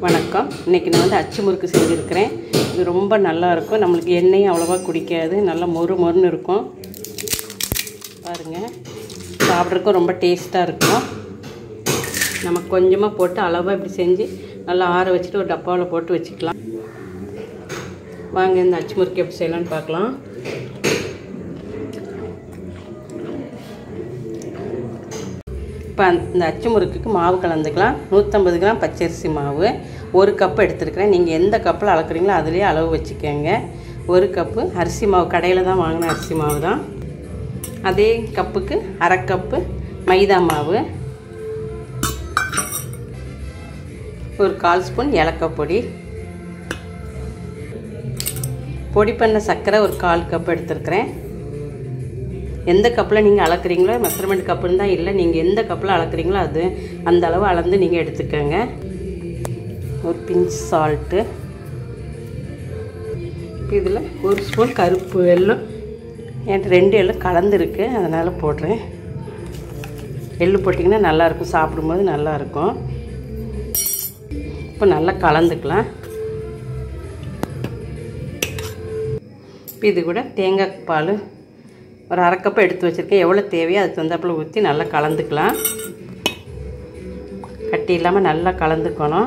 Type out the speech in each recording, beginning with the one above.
வணக்கம் இன்றைக்கி நான் வந்து அச்சு முறுக்கு செஞ்சுருக்கிறேன் இது ரொம்ப நல்லா இருக்கும் நம்மளுக்கு எண்ணெயும் அவ்வளோவா குடிக்காது நல்லா மொறு மொறுன்னு இருக்கும் பாருங்கள் சாப்பிட்றதுக்கும் ரொம்ப டேஸ்ட்டாக இருக்கும் நம்ம கொஞ்சமாக போட்டு அளவாக இப்படி செஞ்சு நல்லா ஆற வச்சுட்டு ஒரு டப்பாவில் போட்டு வச்சுக்கலாம் வாங்க இந்த அச்சு முறுக்கு எப்படி செய்யலாம்னு பார்க்கலாம் இப்போ இந்த அச்சு முறுக்குக்கு மாவு கலந்துக்கலாம் நூற்றம்பது கிராம் பச்சரிசி மாவு ஒரு கப் எடுத்துருக்கிறேன் நீங்கள் எந்த கப்பில் அளக்குறீங்களோ அதுலேயே அளவு வச்சுக்கோங்க ஒரு கப்பு அரிசி மாவு கடையில் தான் வாங்கின அரிசி மாவு தான் அதே கப்புக்கு அரை கப்பு மைதா மாவு ஒரு கால் ஸ்பூன் ஏலக்காய் பொடி பொடி பண்ண சர்க்கரை ஒரு கால் கப் எடுத்துருக்கிறேன் எந்த கப்பில் நீங்கள் அளக்குறீங்களோ மெஷர்மெண்ட் கப்புன்னு தான் இல்லை நீங்கள் எந்த கப்பில் அளக்குறீங்களோ அது அந்த அளவு அளந்து நீங்கள் எடுத்துக்கோங்க ஒரு பிஞ்ச் சால்ட்டு இப்போ இதில் ஒரு ஸ்பூன் கருப்பு வெல்லம் என்கிட்ட ரெண்டு எள்ளும் கலந்துருக்கு அதனால் போடுறேன் எள்ளு போட்டிங்கன்னா நல்லாயிருக்கும் சாப்பிடும்போது நல்லாயிருக்கும் இப்போ நல்லா கலந்துக்கலாம் இப்போ இது கூட தேங்காய் பால் ஒரு அரை கப் எடுத்து வச்சுருக்கேன் எவ்வளோ தேவையோ அதுக்கு தந்தாப்பில் ஊற்றி நல்லா கலந்துக்கலாம் கட்டி இல்லாமல் நல்லா கலந்துக்கணும்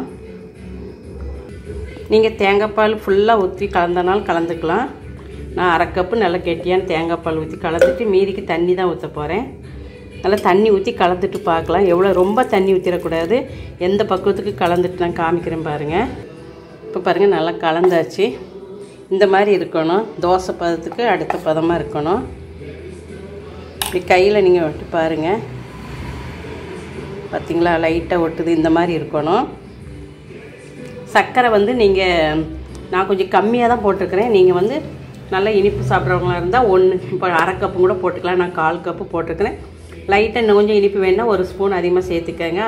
நீங்கள் தேங்காய் பால் ஃபுல்லாக ஊற்றி கலந்தனாலும் கலந்துக்கலாம் நான் அரை கப்பு நல்லா கெட்டியான தேங்காய் பால் ஊற்றி கலந்துட்டு மீதிக்கு தண்ணி தான் ஊற்ற போகிறேன் நல்லா தண்ணி ஊற்றி கலந்துட்டு பார்க்கலாம் எவ்வளோ ரொம்ப தண்ணி ஊற்றிடக்கூடாது எந்த பக்குவத்துக்கு கலந்துட்டு நான் காமிக்கிறேன் பாருங்கள் இப்போ பாருங்கள் நல்லா கலந்தாச்சு இந்த மாதிரி இருக்கணும் தோசை பதத்துக்கு அடுத்த பதமாக இருக்கணும் இப்படி கையில் நீங்கள் விட்டு பாருங்கள் பார்த்திங்களா லைட்டாக ஒட்டுது இந்த மாதிரி இருக்கணும் சர்க்கரை வந்து நீங்கள் நான் கொஞ்சம் கம்மியாக தான் போட்டிருக்கிறேன் நீங்கள் வந்து நல்லா இனிப்பு சாப்பிட்றவங்களா இருந்தால் ஒன்று இப்போ அரை கப்பு கூட போட்டுக்கலாம் நான் கால் கப்பு போட்டிருக்கிறேன் லைட்டாக இன்னும் கொஞ்சம் இனிப்பு வேணால் ஒரு ஸ்பூன் அதிகமாக சேர்த்துக்கங்க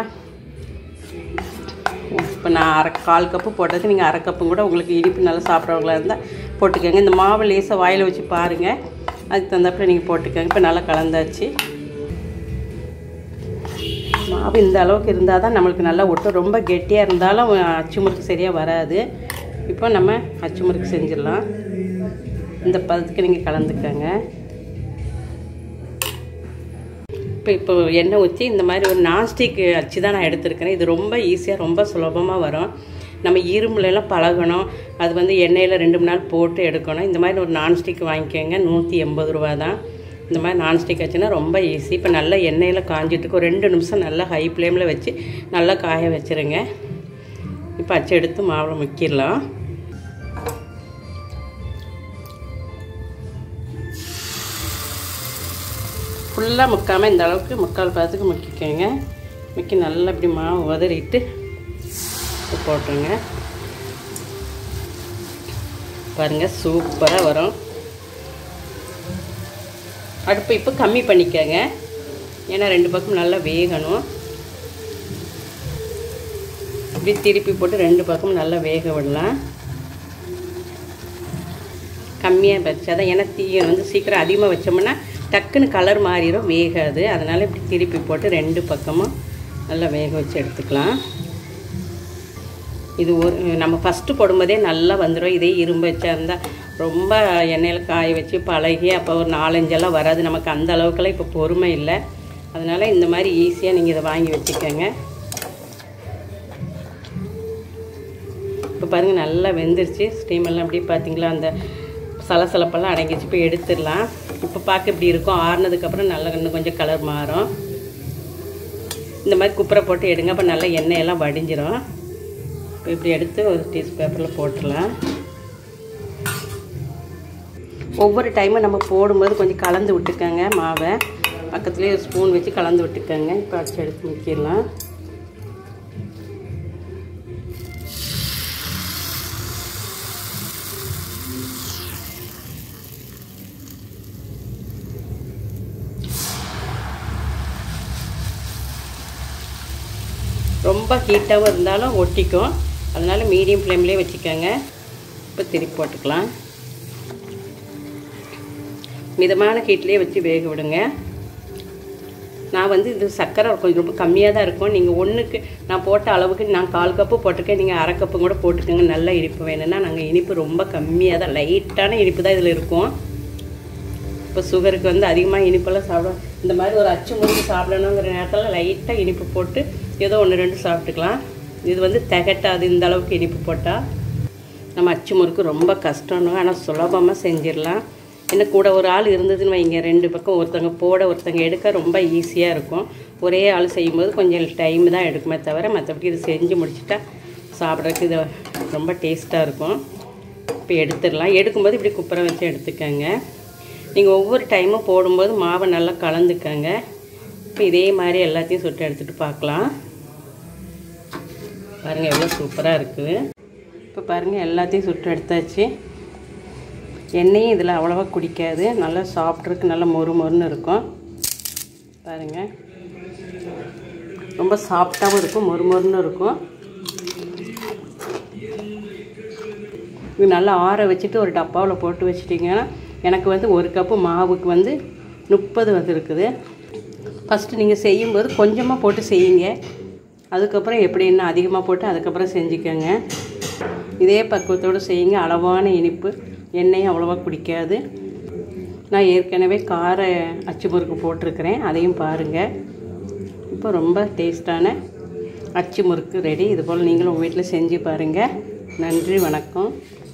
இப்போ நான் அரை கால் கப்பு போட்டதுக்கு நீங்கள் அரை கப்பு கூட உங்களுக்கு இனிப்பு நல்லா சாப்பிட்றவங்களா இருந்தால் போட்டுக்கோங்க இந்த மாவு லேசாக வாயில் வச்சு பாருங்கள் அதுக்கு தகுந்தாப்புல நீங்கள் போட்டுக்கோங்க இப்போ நல்லா கலந்தாச்சு மாவு இந்த அளவுக்கு இருந்தால் தான் நம்மளுக்கு நல்லா ஒட்டும் ரொம்ப கெட்டியாக இருந்தாலும் அச்சு முறுக்கு சரியாக வராது இப்போ நம்ம அச்சு முறுக்கு செஞ்சிடலாம் இந்த பதத்துக்கு நீங்கள் கலந்துக்கோங்க இப்போ இப்போ எண்ணெய் ஊற்றி இந்த மாதிரி ஒரு நான்ஸ்டிக் அச்சு தான் நான் எடுத்துருக்கிறேன் இது ரொம்ப ஈஸியாக ரொம்ப சுலபமாக வரும் நம்ம இரும்புலலாம் பழகணும் அது வந்து எண்ணெயில் ரெண்டு மணி நாள் போட்டு எடுக்கணும் இந்த மாதிரி ஒரு நான்ஸ்டிக் வாங்கிக்கோங்க நூற்றி எண்பது ரூபா தான் இந்த மாதிரி நான்ஸ்டிக் ஆச்சுன்னா ரொம்ப ஈஸி இப்போ நல்லா எண்ணெயில் காஞ்சிட்டுக்கு ஒரு ரெண்டு நிமிஷம் நல்லா ஹை ஃப்ளேமில் வச்சு நல்லா காய வச்சுருங்க இப்போ அச்சு எடுத்து மாவில் முக்கிடலாம் ஃபுல்லாக முக்காமல் இந்த அளவுக்கு முக்கால் பதத்துக்கு முக்கிக்கோங்க முக்கி நல்லா இப்படி மாவு உதறிட்டு போட்டுருங்க பாருங்கள் சூப்பராக வரும் அடுப்பு இப்போ கம்மி பண்ணிக்கோங்க ஏன்னா ரெண்டு பக்கம் நல்லா வேகணும் இப்படி திருப்பி போட்டு ரெண்டு பக்கம் நல்லா வேக விடலாம் கம்மியாக வச்சாதான் ஏன்னா தீயை வந்து சீக்கிரம் அதிகமாக வச்சோம்னா டக்குன்னு கலர் மாறிடும் வேகாது அதனால் இப்படி திருப்பி போட்டு ரெண்டு பக்கமும் நல்லா வேக வச்சு எடுத்துக்கலாம் இது ஒரு நம்ம ஃபஸ்ட்டு போடும்போதே நல்லா வந்துடும் இதே இரும்பு வச்சா இருந்தால் ரொம்ப எண்ணெயில் காய வச்சு பழகி அப்போ ஒரு நாலஞ்செல்லாம் வராது நமக்கு அந்த அளவுக்குலாம் இப்போ பொறுமை இல்லை அதனால் இந்த மாதிரி ஈஸியாக நீங்கள் இதை வாங்கி வச்சுக்கோங்க இப்போ பாருங்கள் நல்லா வெந்துருச்சு ஸ்டீமெல்லாம் அப்படி பார்த்தீங்களா அந்த சலசலப்பெல்லாம் அடங்கிச்சு இப்போ எடுத்துடலாம் இப்போ பார்க்க இப்படி இருக்கும் ஆறுனதுக்கப்புறம் நல்லா இன்னும் கொஞ்சம் கலர் மாறும் இந்த மாதிரி குப்பரை போட்டு எடுங்க அப்போ நல்லா எண்ணெயெல்லாம் வடிஞ்சிரும் இப்போ இப்படி எடுத்து ஒரு டீஸ் பேப்பரில் போட்டுடலாம் ஒவ்வொரு டைமும் நம்ம போடும்போது கொஞ்சம் கலந்து விட்டுக்கோங்க மாவை பக்கத்துலேயே ஒரு ஸ்பூன் வச்சு கலந்து விட்டுக்கோங்க இப்போ அடிச்சு எடுத்து முக்கிடலாம் ரொம்ப ஹீட்டாகவும் இருந்தாலும் ஒட்டிக்கும் அதனால் மீடியம் ஃப்ளேம்லேயே வச்சுக்கோங்க இப்போ திருப்பி போட்டுக்கலாம் மிதமான ஹீட்லேயே வச்சு வேக விடுங்க நான் வந்து இது சர்க்கரை கொஞ்சம் ரொம்ப கம்மியாக தான் இருக்கும் நீங்கள் ஒன்றுக்கு நான் போட்ட அளவுக்கு நான் கால் கப்பு போட்டிருக்கேன் நீங்கள் அரை கப்பு கூட போட்டுக்கோங்க நல்ல இனிப்பு வேணும்னா நாங்கள் இனிப்பு ரொம்ப கம்மியாக தான் லைட்டான இனிப்பு தான் இதில் இருக்கும் இப்போ சுகருக்கு வந்து அதிகமாக இனிப்பெல்லாம் சாப்பிட இந்த மாதிரி ஒரு அச்சு முறுக்கு சாப்பிடணுங்கிற நேரத்தில் லைட்டாக இனிப்பு போட்டு ஏதோ ஒன்று ரெண்டு சாப்பிட்டுக்கலாம் இது வந்து திகட்டாது இந்த அளவுக்கு இனிப்பு போட்டால் நம்ம அச்சு முறுக்கு ரொம்ப கஷ்டம்னு ஆனால் சுலபமாக செஞ்சிடலாம் இன்னும் கூட ஒரு ஆள் இருந்ததுன்னு வைங்க ரெண்டு பக்கம் ஒருத்தங்க போட ஒருத்தங்க எடுக்க ரொம்ப ஈஸியாக இருக்கும் ஒரே ஆள் செய்யும்போது கொஞ்சம் டைம் தான் எடுக்குமே தவிர மற்றபடி இது செஞ்சு முடிச்சுட்டா சாப்பிட்றதுக்கு இது ரொம்ப டேஸ்ட்டாக இருக்கும் இப்போ எடுத்துடலாம் எடுக்கும்போது இப்படி குப்பரை வச்சு எடுத்துக்கோங்க நீங்கள் ஒவ்வொரு டைமும் போடும்போது மாவை நல்லா கலந்துக்கங்க இப்போ இதே மாதிரி எல்லாத்தையும் சுட்டு எடுத்துகிட்டு பார்க்கலாம் பாருங்கள் எவ்வளோ சூப்பராக இருக்குது இப்போ பாருங்கள் எல்லாத்தையும் சுட்டு எடுத்தாச்சு எண்ணெயும் இதில் அவ்வளோவா குடிக்காது நல்லா சாப்பிட்றதுக்கு நல்லா மொறு மொறுன்னு இருக்கும் பாருங்கள் ரொம்ப சாஃப்டாகவும் இருக்கும் மொறு மொறுன்னு இருக்கும் இது நல்லா ஆற வச்சுட்டு ஒரு டப்பாவில் போட்டு வச்சிட்டிங்கன்னா எனக்கு வந்து ஒரு கப்பு மாவுக்கு வந்து முப்பது வந்து இருக்குது ஃபஸ்ட்டு நீங்கள் செய்யும்போது கொஞ்சமாக போட்டு செய்யுங்க அதுக்கப்புறம் எப்படின்னா அதிகமாக போட்டு அதுக்கப்புறம் செஞ்சுக்கோங்க இதே பக்குவத்தோடு செய்யுங்க அளவான இனிப்பு எண்ணெயும் அவ்வளோவா குடிக்காது நான் ஏற்கனவே கார அச்சு முறுக்கு போட்டிருக்கிறேன் அதையும் பாருங்கள் இப்போ ரொம்ப டேஸ்டான அச்சு முறுக்கு ரெடி இதுபோல் நீங்களும் உங்கள் வீட்டில் செஞ்சு பாருங்கள் நன்றி வணக்கம்